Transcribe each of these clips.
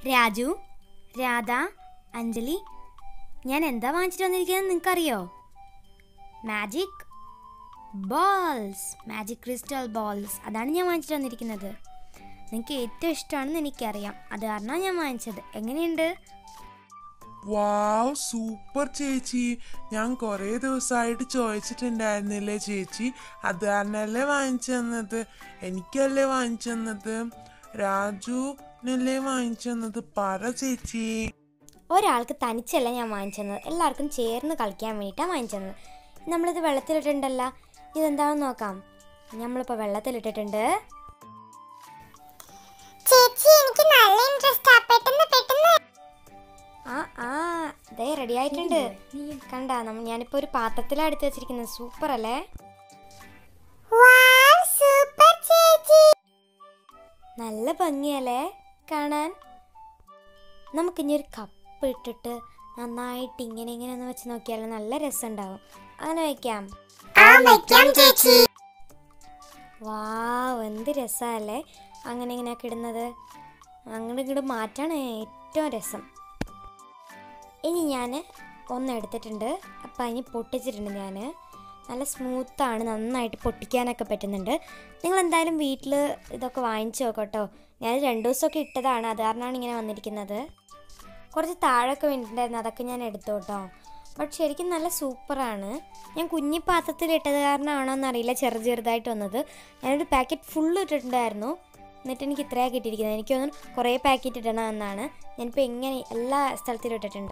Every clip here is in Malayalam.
രാജു രാധ അഞ്ജലി ഞാൻ എന്താ വാങ്ങിച്ചിട്ട് വന്നിരിക്കുന്നത് നിങ്ങൾക്കറിയോ magic balls magic crystal balls അതാണ് ഞാൻ വാങ്ങിച്ചിട്ട് വന്നിരിക്കുന്നത് നിങ്ങൾക്ക് ഏറ്റവും ഇഷ്ടമാണെന്ന് എനിക്കറിയാം അത് കാരണമാണ് ഞാൻ വാങ്ങിച്ചത് എങ്ങനെയുണ്ട് വാവ് സൂപ്പർ ചേച്ചി ഞാൻ കുറേ ദിവസമായിട്ട് ചോദിച്ചിട്ടുണ്ടായിരുന്നില്ലേ ചേച്ചി അത് കാരണല്ലേ വാങ്ങിച്ചു തന്നത് എനിക്കല്ലേ വാങ്ങിച്ചു തന്നത് രാജുനല്ലേ വാങ്ങിച്ചു തന്നത് പറ ചേച്ചി ഒരാൾക്ക് തനിച്ചല്ല ഞാൻ വാങ്ങിച്ചത് എല്ലാവർക്കും ചേർന്ന് കളിക്കാൻ വേണ്ടിയിട്ടാണ് വാങ്ങിച്ചത് നമ്മളിത് വെള്ളത്തിലിട്ടുണ്ടല്ലോ ഇതെന്താണെന്ന് നോക്കാം നമ്മളിപ്പോൾ വെള്ളത്തിലിട്ടിട്ടുണ്ട് ചേച്ചി എനിക്ക് നല്ല ഇൻട്രസ്റ്റ് ആ പെട്ടെന്ന് പെട്ടെന്ന് ആ ആ ദേ റെഡി ആയിട്ടുണ്ട് കണ്ട നമ്മ ഞാനിപ്പോൾ ഒരു പാത്രത്തിലാണ് എടുത്ത് വെച്ചിരിക്കുന്നത് സൂപ്പർ അല്ലേ വാവ് സൂപ്പർ ചേച്ചി നല്ല ഭംഗിയല്ലേ കാണാൻ നമുക്കിനി ഒരു കപ്പ് ഇട്ടിട്ട് നന്നായിട്ട് ഇങ്ങനെ ഇങ്ങനെ ഒന്ന് വെച്ച് നോക്കിയാൽ നല്ല രസമുണ്ടാവും അങ്ങനെ വയ്ക്കാം ആ വെക്കാം ചേച്ചി വാവ് എന്ത് രസമല്ലേ അങ്ങനെ ഇങ്ങനെയൊക്കെ ഇടുന്നത് അങ്ങോട്ട് ഇങ്ങോട്ട് മാറ്റാണ് ഏറ്റവും രസം ഇനി ഞാൻ ഒന്ന് എടുത്തിട്ടുണ്ട് അപ്പം അതിന് പൊട്ടിച്ചിട്ടുണ്ട് ഞാൻ നല്ല സ്മൂത്താണ് നന്നായിട്ട് പൊട്ടിക്കാനൊക്കെ പറ്റുന്നുണ്ട് നിങ്ങൾ എന്തായാലും വീട്ടിൽ ഇതൊക്കെ വാങ്ങിച്ചു നോക്കട്ടോ ഞാൻ രണ്ട് ദിവസമൊക്കെ ഇട്ടതാണ് അത് കാരണമാണ് ഇങ്ങനെ വന്നിരിക്കുന്നത് കുറച്ച് താഴൊക്കെ വേണ്ടിയിട്ടുണ്ടായിരുന്നു അതൊക്കെ ഞാൻ എടുത്തു കേട്ടോ ബട്ട് ശരിക്കും നല്ല സൂപ്പറാണ് ഞാൻ കുഞ്ഞി പാത്രത്തിൽ ഇട്ടത് കാരണമാണോ എന്നറിയില്ല ചെറു ചെറുതായിട്ട് വന്നത് ഞാനൊരു പാക്കറ്റ് ഫുള്ള് ഇട്ടിട്ടുണ്ടായിരുന്നു എന്നിട്ട് എനിക്ക് ഇത്രയാണ് കിട്ടിയിരിക്കുന്നത് എനിക്ക് തോന്നുന്നു കുറേ പാക്കറ്റ് ഇടണം എന്നാണ് ഞാനിപ്പോൾ എങ്ങനെ എല്ലാ സ്ഥലത്തിലും ഇട്ടിട്ടുണ്ട്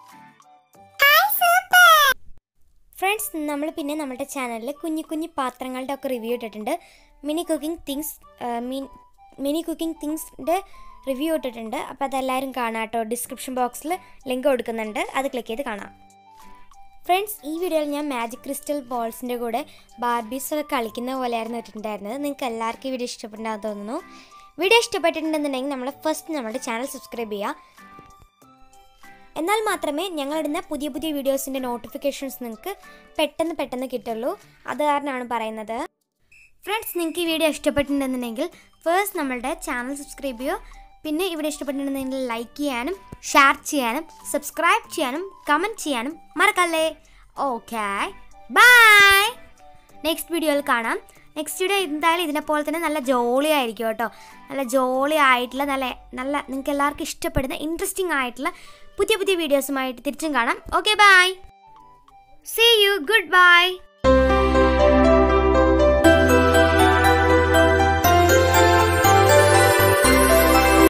ഫ്രണ്ട്സ് നമ്മൾ പിന്നെ നമ്മുടെ ചാനലിൽ കുഞ്ഞു കുഞ്ഞു പാത്രങ്ങളുടെ ഒക്കെ റിവ്യൂ ഇട്ടിട്ടുണ്ട് mini cooking things mini cooking തിങ്സിൻ്റെ റിവ്യൂ ഇട്ടിട്ടുണ്ട് അപ്പോൾ അതെല്ലാവരും കാണാം കേട്ടോ ഡിസ്ക്രിപ്ഷൻ ബോക്സിൽ ലിങ്ക് കൊടുക്കുന്നുണ്ട് അത് ക്ലിക്ക് ചെയ്ത് കാണാം ഫ്രണ്ട്സ് ഈ വീഡിയോയിൽ ഞാൻ മാജിക് ക്രിസ്റ്റൽ ബോൾസിൻ്റെ കൂടെ ബാർബീസ് ഒക്കെ കളിക്കുന്ന പോലെയായിരുന്നു ഇട്ടിട്ടുണ്ടായിരുന്നത് നിങ്ങൾക്ക് എല്ലാവർക്കും ഈ വീഡിയോ ഇഷ്ടപ്പെട്ടുണ്ടാകും തോന്നുന്നു വീഡിയോ ഇഷ്ടപ്പെട്ടിട്ടുണ്ടെന്നുണ്ടെങ്കിൽ നമ്മൾ ഫസ്റ്റ് നമ്മുടെ ചാനൽ സബ്സ്ക്രൈബ് ചെയ്യുക എന്നാൽ മാത്രമേ ഞങ്ങളിടുന്ന പുതിയ പുതിയ വീഡിയോസിൻ്റെ നോട്ടിഫിക്കേഷൻസ് നിങ്ങൾക്ക് പെട്ടെന്ന് പെട്ടെന്ന് കിട്ടുള്ളൂ അത് കാരണമാണ് പറയുന്നത് ഫ്രണ്ട്സ് നിങ്ങൾക്ക് ഈ വീഡിയോ ഇഷ്ടപ്പെട്ടിട്ടുണ്ടെന്നുണ്ടെങ്കിൽ ഫസ്റ്റ് നമ്മളുടെ ചാനൽ സബ്സ്ക്രൈബ് ചെയ്യുക പിന്നെ ഇവിടെ ഇഷ്ടപ്പെട്ടിട്ടുണ്ടെങ്കിൽ ലൈക്ക് ചെയ്യാനും ഷെയർ ചെയ്യാനും സബ്സ്ക്രൈബ് ചെയ്യാനും കമൻറ്റ് ചെയ്യാനും മറക്കല്ലേ ഓക്കെ ബൈ നെക്സ്റ്റ് വീഡിയോയിൽ കാണാം നെക്സ്റ്റ് വീഡിയോ എന്തായാലും ഇതിനെ പോലെ തന്നെ നല്ല ജോളി ആയിരിക്കും കേട്ടോ നല്ല ജോളി ആയിട്ടുള്ള നല്ല നല്ല നിങ്ങൾക്ക് എല്ലാവർക്കും ഇഷ്ടപ്പെടുന്ന ഇൻട്രസ്റ്റിംഗ് ആയിട്ടുള്ള പുതിയ പുതിയ വീഡിയോസുമായിട്ട് തിരിച്ചും കാണാം okay bye see you good by